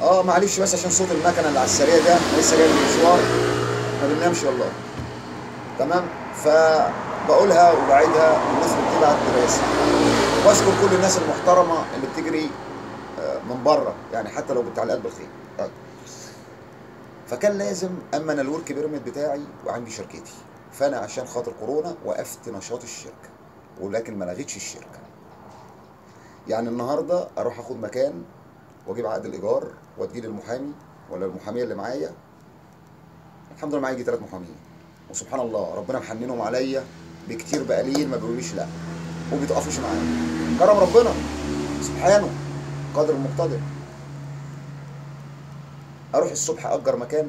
اه معلش بس عشان صوت المكنه اللي على السريع ده أنا لسه جاي من المشوار ما بننامش والله تمام فبقولها وبعيدها للناس اللي بتبعت دراسه واشكر كل الناس المحترمه اللي بتجري آه، من بره يعني حتى لو بالتعليقات بالخير طيب. فكان لازم امن الورك بيرميد بتاعي وعندي شركتي فانا عشان خاطر كورونا وقفت نشاط الشركه ولكن ما لغيتش الشركه يعني النهارده اروح اخد مكان واجيب عقد الايجار واديه للمحامي ولا المحاميه اللي معايا الحمد لله معايا يجي ثلاث محامين وسبحان الله ربنا محننهم عليا بكتير بقليل ما بيقوليش لا وبيتقفوش معايا كرم ربنا سبحانه قادر المقتدر اروح الصبح اجر مكان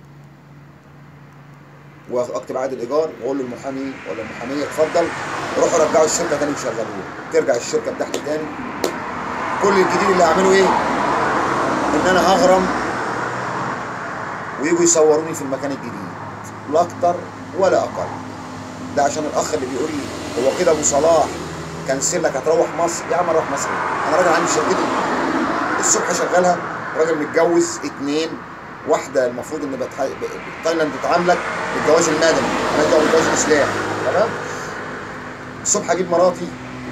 واكتب عقد الايجار واقول للمحامي ولا المحاميه اتفضل روحوا رجعوا الشركه تاني وشغلوها ترجع الشركه بتاعتي تاني كل الجديد اللي هعمله ايه؟ ان انا هغرم ويجوا يصوروني في المكان الجديد لا اكتر ولا اقل ده عشان الاخ اللي بيقول لي هو كده ابو صلاح كنسل لك هتروح مصر يا عم اروح مصر إيه؟ انا راجل عندي شركتي الصبح شغالها راجل متجوز اتنين واحده المفروض ان بتح... ب- تايلاند بتعاملك بالجواز المدني انا جاي بالجواز الاسلامي تمام الصبح اجيب مراتي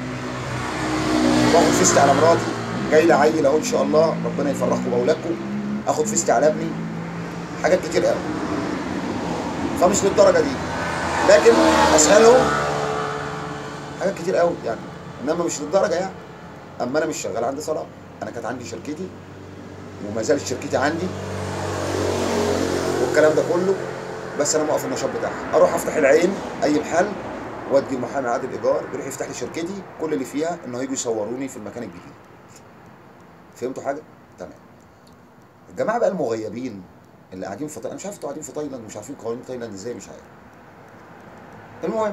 واخد فيستي على مراتي جاي لي عيل اهو ان شاء الله ربنا يفرحكم باولادكم اخد فيستي على ابني حاجات كتير قوي فمش للدرجه دي لكن اسهلهم حاجات كتير قوي يعني انما مش للدرجه يعني اما انا مش شغال عند صلاح انا كانت عندي شركتي وما زالت شركتي عندي والكلام ده كله بس انا موقف النشاط بتاعها اروح افتح العين اي محل وادي المحامي عقد الايجار يروح يفتح لي شركتي كل اللي فيها انه هيجوا يصوروني في المكان الجديد فهمتوا حاجه تمام الجماعه بقى المغيبين اللي قاعدين في تايلاند مش عارف انتوا قاعدين في تايلاند ومش عارفين قوانين تايلاند ازاي مش عارف المهم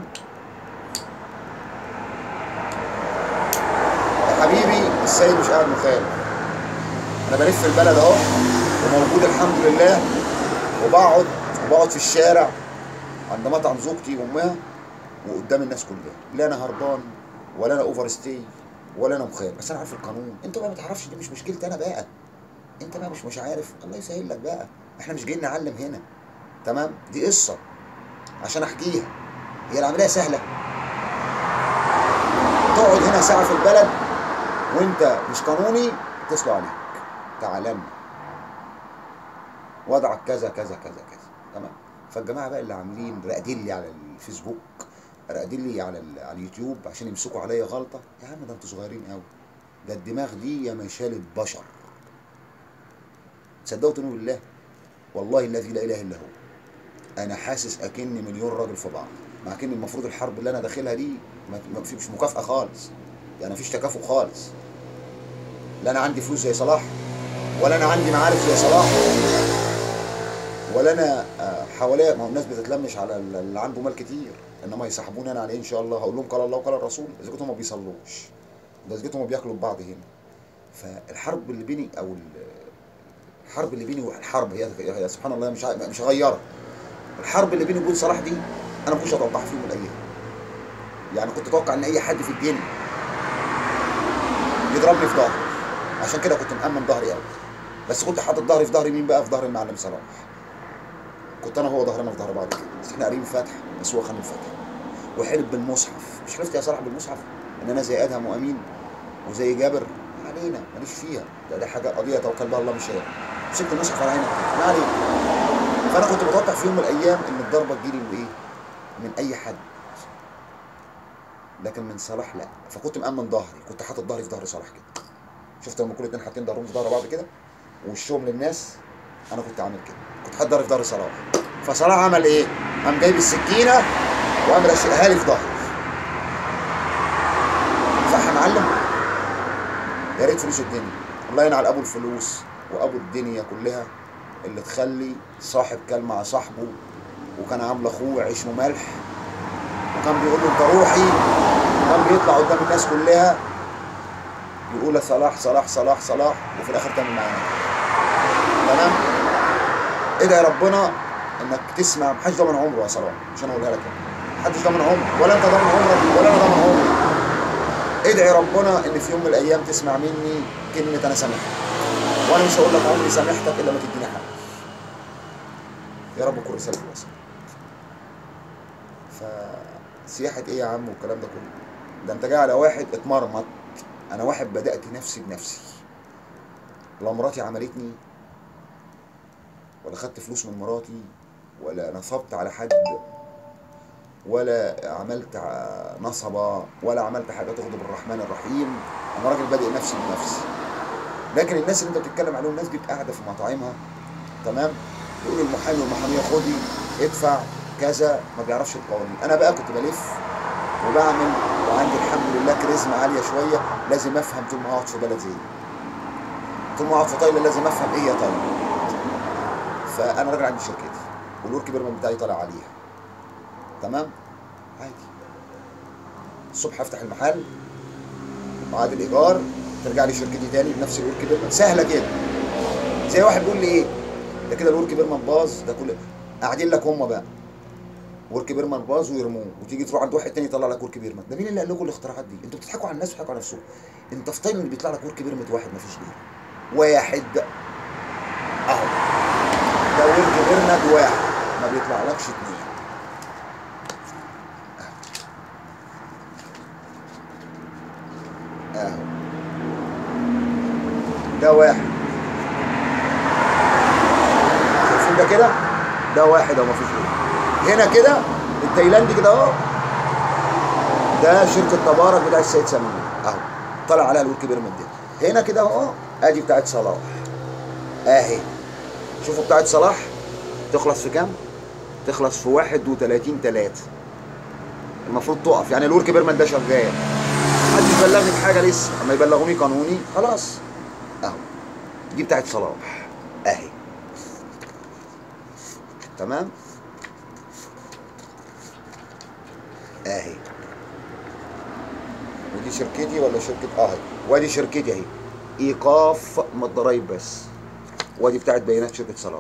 يا حبيبي السيد مش قاعد مخالف انا بلف البلد اهو وموجود الحمد لله وبقعد وبقعد في الشارع عند مطعم زوجتي وامها وقدام الناس كلها لا انا هربان ولا انا اوفر ستي ولا انا مخالف بس انا عارف القانون انت بقى ما تعرفش دي مش مشكلتي انا بقى انت بقى مش مش عارف الله يسهل لك بقى احنا مش جايين نعلم هنا تمام دي قصه عشان احكيها هي العمليه سهله تقعد هنا ساعه في البلد وانت مش قانوني اتصلوا عليك تعالى لنا وضعك كذا كذا كذا كذا تمام فالجماعه بقى اللي عاملين راقدين لي على الفيسبوك راقدين لي على ال- على اليوتيوب عشان يمسكوا عليا غلطه يا عم ده انتوا صغيرين قوي ده الدماغ دي يا مشالة بشر تصدقوا تقولوا بالله والله الذي لا اله الا هو انا حاسس اكني مليون راجل في بعض مع ان المفروض الحرب اللي انا داخلها دي ما ما في- مش مكافاه خالص يعني مفيش تكافؤ خالص لا انا عندي فلوس زي صلاح ولا انا عندي معارف زي صلاح ولا انا آه، حواليا ما هو الناس بتتلمش على ال- اللي عنده مال كتير انما يسحبوني انا على ايه ان شاء الله هقول لهم قال الله وقال الرسول اذا كنتوا ما بيصلوش ده اذا كنتوا ما بياكلوا ببعض هنا فالحرب اللي بيني او ال- الحرب اللي بيني والحرب هي هي سبحان الله مش ع- مش هغيرها الحرب اللي بيني وبين صلاح دي انا ما كنتش اتوقعها في يوم من الايام يعني كنت اتوقع ان اي حد في الدنيا يضربني في ظهري عشان كده كنت مأمن ظهري قوي بس كنت حاطط ظهري في ظهر مين بقى في ظهر المعلم صلاح كنت انا وهو ظهرنا في ظهر بعض كده بس احنا قاريين الفاتحه بس هو خان الفاتحه وحلف بالمصحف مش حلفت يا صلاح بالمصحف ان انا زي ادهم وامين وزي جابر ما علينا ماليش فيها ده, ده حاجه قضيه توكل بها الله مش هي مسكت المصحف على عينك ما علينا فانا كنت متوقع في يوم من الايام ان الضربه تجيلي من ايه؟ من اي حد لكن من صلاح لا فكنت مأمن ظهري كنت حاطط ظهري في ظهر صلاح كده شفت لما كل اتنين حاطين ظهرهم في ظهر بعض كده ووشهم للناس انا كنت عامل كده كنت حاطط ظهري في ظهر صلاح فصلاح عمل ايه؟ قام جايب السكينه وقام راشقها لي في ظهري صح يا معلم؟ يا ريت فلوس الدنيا الله ينعل ابو الفلوس وابو الدنيا كلها اللي تخلي صاحب كان مع صاحبه وكان عامل اخوه عيش وملح وكان بيقول له انت روحي وكان بيطلع قدام الناس كلها يقول صلاح صلاح صلاح صلاح وفي الاخر تعمل معانا تمام ادعي ربنا انك تسمع محدش ضامن عمره يا صلاح مش انا اقولها لك محدش ضامن عمره ولا انت ضامن عمرك ولا انا ضامن عمري ادعي ربنا ان في يوم من الايام تسمع مني كلمه انا سامحك وانا مش هقول لك عمري سامحتك الا ما تديني حق يا رب كل رسالة وصل فسياحة ايه يا عم والكلام ده كله ده انت جاي على واحد اتمرمط انا واحد بدأت نفسي بنفسي لا مراتي عملتني ولا خدت فلوس من مراتي ولا نصبت على حد ولا عملت ع- نصبة ولا عملت حاجة تغضب الرحمن الرحيم أنا راجل بادئ نفسي بنفسي لكن الناس اللي أنت بتتكلم عليهم ناس بتبقى قاعدة في مطاعمها تمام يقول المحامي والمحامية خدي ادفع كذا ما بيعرفش القوانين أنا بقى كنت بلف وبعمل وعندي الحمد لله كاريزما عالية شوية لازم أفهم طول ما أقعد في بلد زي دي طول ما أقعد في تايلاند لازم أفهم إيه هي تايلاند فأنا راجل عندي شركتي والورك بيرمنت بتاعي طالع عليها تمام عادي الصبح افتح المحل بعد الايجار ترجع لي شركتي تاني بنفس الورك بيرمان سهله كده زي واحد بيقول لي ايه ده كده الورك بيرمان باظ ده كل قاعدين لك هم بقى ورك بيرمان باظ ويرموه وتيجي تروح عند واحد تاني يطلع لك ورك بيرمان ده مين اللي قال لكم الاختراعات دي انتوا بتضحكوا على الناس وبتضحكوا على نفسكم انت في تايلاند بيطلع لك ورك بيرمت واحد مفيش غيره واحد اهو ده ورك بيرمت واحد ما بيطلعلكش اتنين اهو ده واحد شايفين ده كده ده واحد اهو مفيش غيره هنا كده التايلاندي كده اهو ده شركه تبارك بتاع السيد سمير اهو طلع عليها الورك بيرمنت دي هنا كده اهو ادي بتاعت صلاح اهي شوفوا بتاعت صلاح تخلص في كام؟ تخلص في 31 3 المفروض تقف يعني الورك بيرمان ده شغال محدش بلغني بحاجه لسه اما يبلغوني قانوني خلاص اهو دي بتاعت صلاح اهي تمام اهي ودي شركتي ولا شركه اهي وادي شركتي اهي ايقاف من الضرايب بس وادي بتاعت بيانات شركه صلاح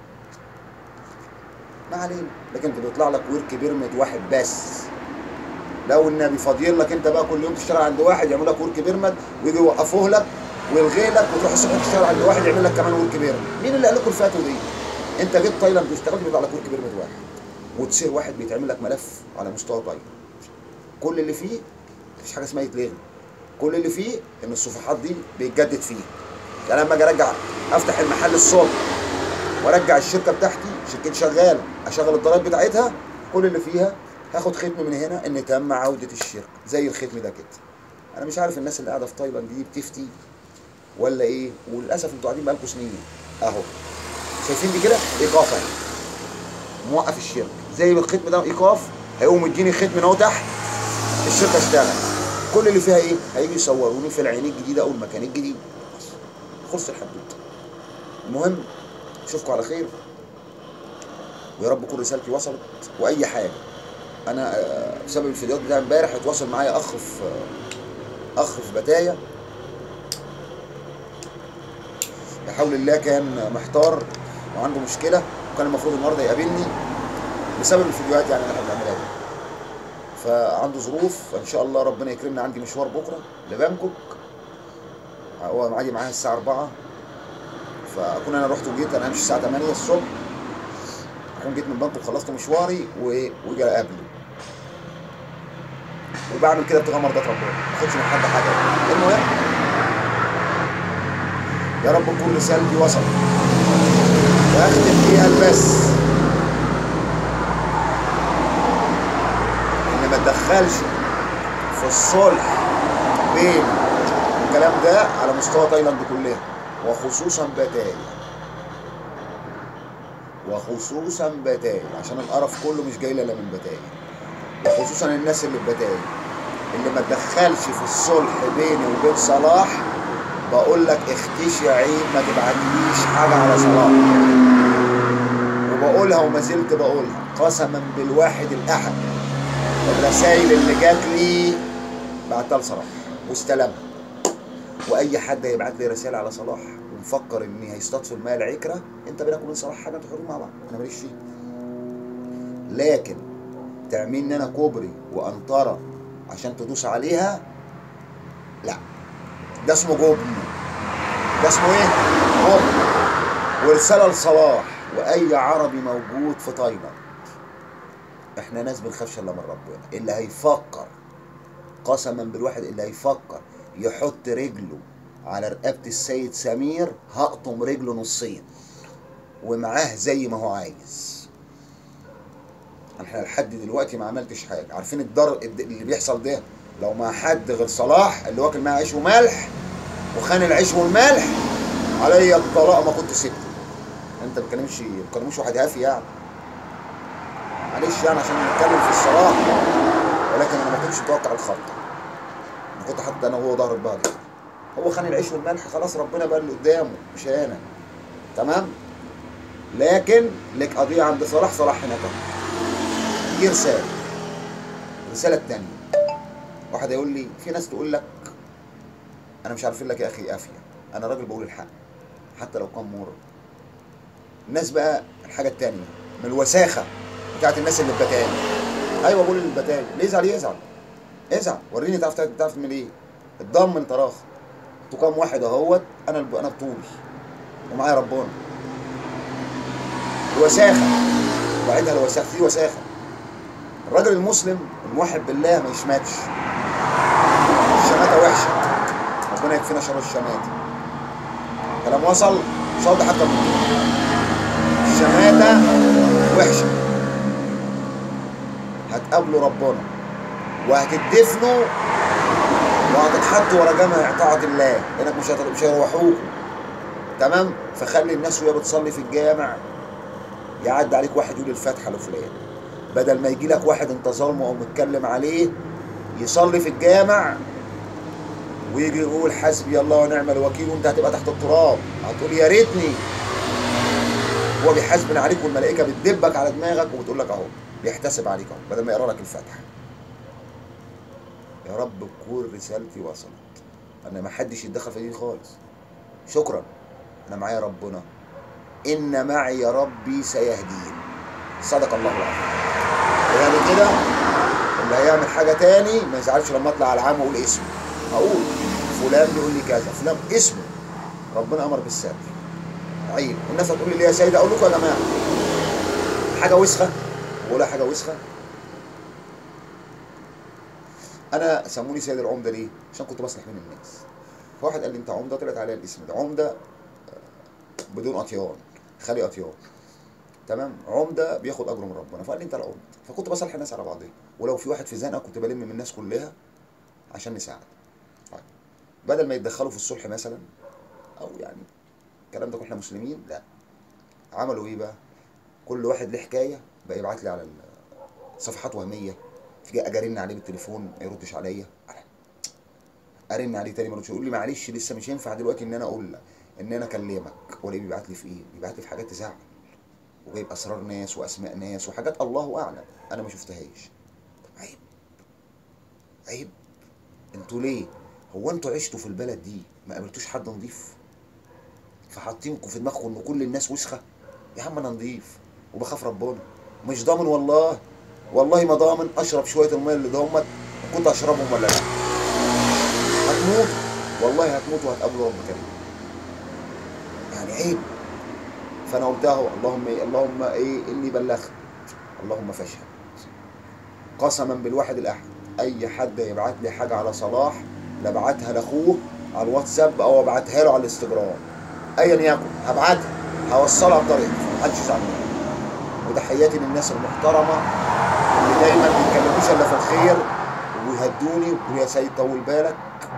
ما علينا لكن انت بيطلع لك ورك بيرمت واحد بس لو النبي فاضيين لك انت بقى كل يوم تشتغل عند واحد يعمل لك ورك بيرمت ويجي يوقفوه لك ويلغي لك وتروح الصبح تشتغل عند واحد يعمل لك كمان ورك بيرمت مين اللي قال لكم الفاتو دي انت جيت تايلاند واشتغلت بيطلع لك ورك بيرمت واحد وتصير واحد بيتعمل لك ملف على مستوى تايلاند كل اللي فيه مفيش حاجه اسمها يتلغي كل اللي فيه ان الصفحات دي بيتجدد فيه يعني لما اجي ارجع افتح المحل الصبح وارجع الشركه بتاعتي شركتي شغاله اشغل الضرايب بتاعتها كل اللي فيها هاخد ختم من هنا ان تم عوده الشركه زي الختم ده كده انا مش عارف الناس اللي قاعده في تايلاند دي بتفتي ولا ايه وللاسف انتوا قاعدين بقالكم سنين اهو شايفين دي كده ايقاف اهي موقف الشركه زي ما الختم ده ايقاف هيقوم مديني ختم من اهو تحت الشركه اشتغل كل اللي فيها ايه هيجي يصوروني في العين الجديده او المكان الجديد بس. خلص الحدوته المهم اشوفكم على خير ويا رب كل رسالتي وصلت واي حاجه انا آه، بسبب الفيديوهات بتاع امبارح اتواصل معايا اخ في آه، اخ في بتايا بحول الله كان محتار وعنده مشكله وكان المفروض النهارده يقابلني بسبب الفيديوهات يعني اللي احنا بنعملها دي فعنده ظروف فان شاء الله ربنا يكرمنا عندي مشوار بكره لبانكوك هو معادي معايا الساعه 4 فاكون انا رحت وجيت انا همشي الساعه 8 الصبح اكون جيت من بانكوك خلصت مشواري و- واجي اقابله وبعمل كده ابتغاء مرضات ربنا ما باخدش من حد حاجه المهم يا رب تكون رسالتي وصلت واختم بيها البس ان ما تدخلش في الصلح بين الكلام ده على مستوى تايلاند كلها وخصوصا بتايا وخصوصا بتايا عشان القرف كله مش جاي الا من بتايا وخصوصا الناس اللي في بتايا اللي ما تدخلش في الصلح بيني وبين صلاح بقول لك اختشي عين ما تبعتليش حاجه على صلاح وبقولها وما زلت بقولها قسما بالواحد الاحد الرسائل اللي جات لي بعتها لصلاح واستلمها واي حد هيبعت لي رساله على صلاح ومفكر ان هيستطفي الماء العكره انت بينك وبين صلاح حاجه انتوا حرين مع بعض انا ماليش فيه لكن تعملني انا كوبري وانطره عشان تدوس عليها لا ده اسمه جبن ده اسمه ايه ورساله لصلاح واي عربي موجود في تايلاند احنا ناس بنخافش الا من ربنا اللي هيفكر قسما بالواحد اللي هيفكر يحط رجله على رقبه السيد سمير هقطم رجله نصين ومعاه زي ما هو عايز احنا لحد دلوقتي ما عملتش حاجه عارفين الضر اللي بيحصل ده لو مع حد غير صلاح اللي واكل معاه عيش وملح وخان العيش والملح عليا الطلاق ما كنت سبته انت ما بتكلمش ما بتكلموش واحد هافي يعني معلش يعني عشان نتكلم في الصلاح ولكن انا ما كنتش متوقع الخطه انا كنت حاطط انا وهو ظهر ببعض هو خان العيش والملح خلاص ربنا بقى اللي قدامه مش انا تمام لكن لك قضيه عند صلاح صلاح هناك دي رساله الرساله الثانيه واحد يقول لي في ناس تقول لك انا مش عارفين لك يا اخي قافيه انا راجل بقول الحق حتى لو كان مر الناس بقى الحاجه الثانيه من الوساخه بتاعت الناس اللي بتاني ايوه بقول للبتاني اللي يزعل يزعل ازعل وريني تعرف تعرف من ايه اتضمن طراخ انتوا كام واحد اهوت انا انا بطولي ومعايا ربنا الوساخه وعيدها الوساخه في وساخه الراجل المسلم الموحد بالله ما يشمتش الشماتة وحشة ربنا يكفينا شر الشماتة كلام وصل مش هقعد حتى من كده الشماتة وحشة هتقابلوا ربنا وهتدفنوا وهتتحطوا ورا جمع طاعة الله لانك مش هت- مش هيروحوكوا تمام فخلي الناس وهي بتصلي في الجامع يعدي عليك واحد يقول الفاتحة لفلان بدل ما يجي لك واحد انت ظالمه او متكلم عليه يصلي في الجامع ويجي يقول حسبي الله ونعم الوكيل وانت هتبقى تحت التراب هتقول يا ريتني هو بيحاسبنا عليك والملائكه بتدبك على دماغك وبتقول لك اهو بيحتسب عليك اهو بدل ما يقرا لك الفاتحه يا رب تكون رسالتي وصلت انا ما حدش يتدخل في دي خالص شكرا انا معايا ربنا ان معي ربي سيهدين صدق الله العظيم يعني كده اللي هيعمل حاجه تاني ما يزعلش لما اطلع على العام واقول اسمه هقول فلان بيقول لي كذا فلان اسمه ربنا امر بالستر عيب الناس هتقول لي ليه يا سيدي اقول لكم يا جماعه حاجه وسخه ولا حاجه وسخه انا سموني سيد العمده ليه؟ عشان كنت بصلح من الناس فواحد قال لي انت عمده طلعت عليا الاسم ده عمده آه، بدون اطيان خالي اطيان تمام عمده بياخد اجره من ربنا فقال لي انت العمده فكنت بصالح الناس على بعضها ولو في واحد في زنقه كنت بلم من الناس كلها عشان نساعد طيب. بدل ما يتدخلوا في الصلح مثلا او يعني الكلام ده احنا مسلمين لا عملوا ايه بقى كل واحد له حكايه بقى يبعت لي على ال- صفحات وهميه تيجي اجي ارن عليه بالتليفون ما يردش عليا ارن عليه تاني ما يردش يقول لي معلش لسه مش ينفع دلوقتي ان انا اقول لك ان انا اكلمك ولا بيبعت لي في ايه بيبعت لي في حاجات تزعل وجايب اسرار ناس واسماء ناس وحاجات الله اعلم انا ما شفتهاش طب عيب عيب انتوا ليه هو انتوا عشتوا في البلد دي ما قابلتوش حد نضيف فحاطينكم في دماغكم ان كل الناس وسخه يا عم انا نضيف وبخاف ربنا مش ضامن والله والله ما ضامن اشرب شويه الميه اللي دهمت كنت اشربهم ولا لا هتموت والله هتموت وهتقابلوا رب كريم يعني عيب فانا قلت اهو اللهم إيه اللهم ايه اني بلغت اللهم فاشهد قسما بالواحد الاحد اي حد يبعت لي حاجه على صلاح لابعتها لاخوه على الواتساب او ابعتها له على الانستجرام ايا يكن هبعتها هوصلها بطريقتي محدش يزعل مني وتحياتي للناس المحترمه اللي دايما ما بيتكلموش الا في الخير ويهدوني ويقولوا يا سيد طول بالك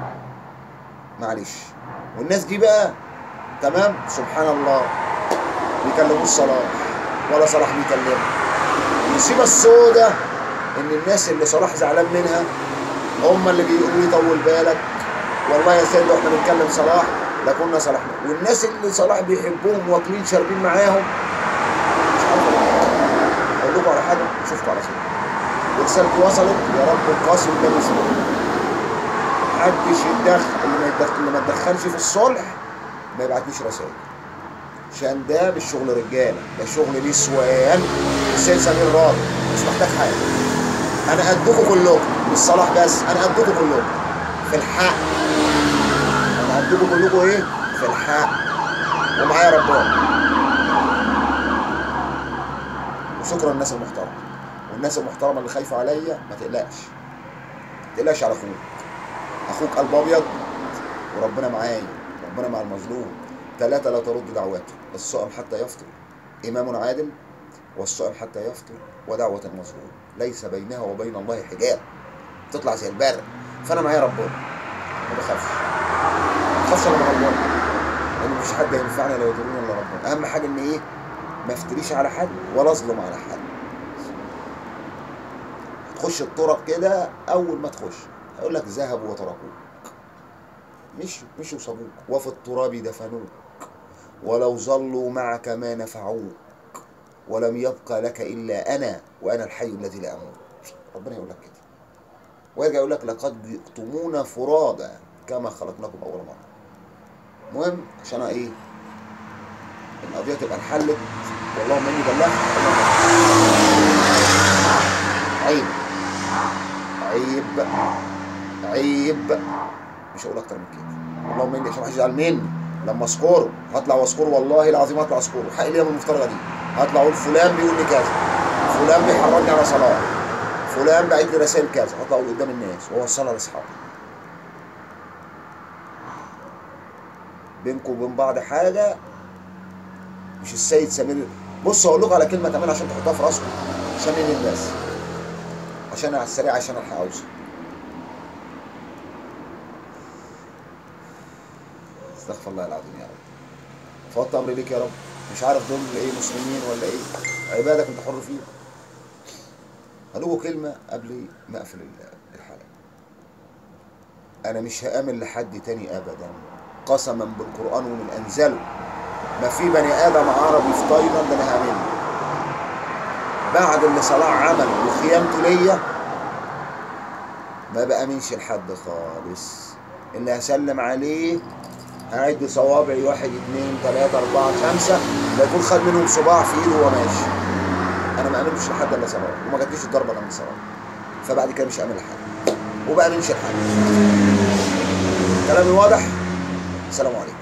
معلش والناس دي بقى تمام سبحان الله بيكلموش صلاح ولا صلاح بيكلمه المصيبه السوداء ان الناس اللي صلاح زعلان منها هم اللي بيقولوا لي طول بالك والله يا سيد واحنا بنتكلم صلاح لكنا صلاحنا والناس اللي صلاح بيحبوهم واكلين شاربين معاهم مش عارف اقول لكم على حاجه اشوفكم على خير رسالتي وصلت يا رب القاسم ده مسلم محدش يتدخل اللي ما يتدخل اللي ما يتدخلش في الصلح ما يبعتليش رسائل عشان ده مش شغل رجاله ده شغل نسوان السيد سمير راضي مش محتاج حاجه انا قدكم كلكم مش صلاح بس انا قدكم كلكم في الحق انا قدكم كلكم ايه في الحق ومعايا ربنا شكرا الناس المحترمه والناس المحترمه اللي خايفه عليا ما تقلقش ما تقلقش على اخوك اخوك قلب ابيض وربنا معايا ربنا مع المظلوم ثلاثة لا ترد دعواته الصائم حتى يفطر إمام عادل والصائم حتى يفطر ودعوة المظلوم ليس بينها وبين الله حجاب تطلع زي البرق فأنا معايا ربنا ما بخافش ما بخافش أنا غلبان لأن مفيش حد هينفعني لا يضرني إلا ربنا أهم حاجة إن إيه ما افتريش على حد ولا أظلم على حد تخش الطرق كده أول ما تخش هيقول لك ذهبوا وتركوك مشوا مشوا وسابوك وفي التراب دفنوك ولو ظلوا معك ما نفعوك ولم يبقى لك إلا أنا وأنا الحي الذي لا أموت ربنا يقول لك كده ويرجع يقول لك لقد جئتمونا فرادا كما خلقناكم أول مرة المهم عشان إيه القضية تبقى انحلت واللهم إني بلغت عيب عيب عيب مش هقول اكتر من كده اللهم اني عشان ما حدش يزعل مني لما اذكره هطلع واذكره والله العظيم هطلع اذكره حق ليا من المفترضه دي هطلع اقول فلان بيقول لي كذا فلان بيحرضني على صلاه فلان بعت لي رسائل كذا هطلع اقول قدام الناس واوصلها لاصحابي بينكم وبين بعض حاجه مش السيد سمير بص هقول لكم على كلمه كمان عشان تحطها في راسكم عشان ننهي الناس عشان على السريع عشان الحق اوصل استغفر الله العظيم يا رب فوضت امري ليك يا رب مش عارف دول ايه مسلمين ولا ايه عبادك انت حر فيهم هلوه كلمه قبل ما اقفل الحلقه انا مش هامن لحد تاني ابدا قسما بالقران ومن انزله ما في بني ادم عربي في تايلاند انا هامنه بعد اللي صلاح عمله وخيانته ليا ما بامنش لحد خالص اللي هسلم عليه هعد صوابعي واحد اتنين تلاتة أربعة خمسة لا يكون خد منهم صباع في إيده وهو ماشي أنا ما أمنش لحد إلا صلاة وما جاتليش الضربة إلا من صلاة فبعد كده مش هأمن لحد وما أمنش لحد كلامي واضح السلام عليكم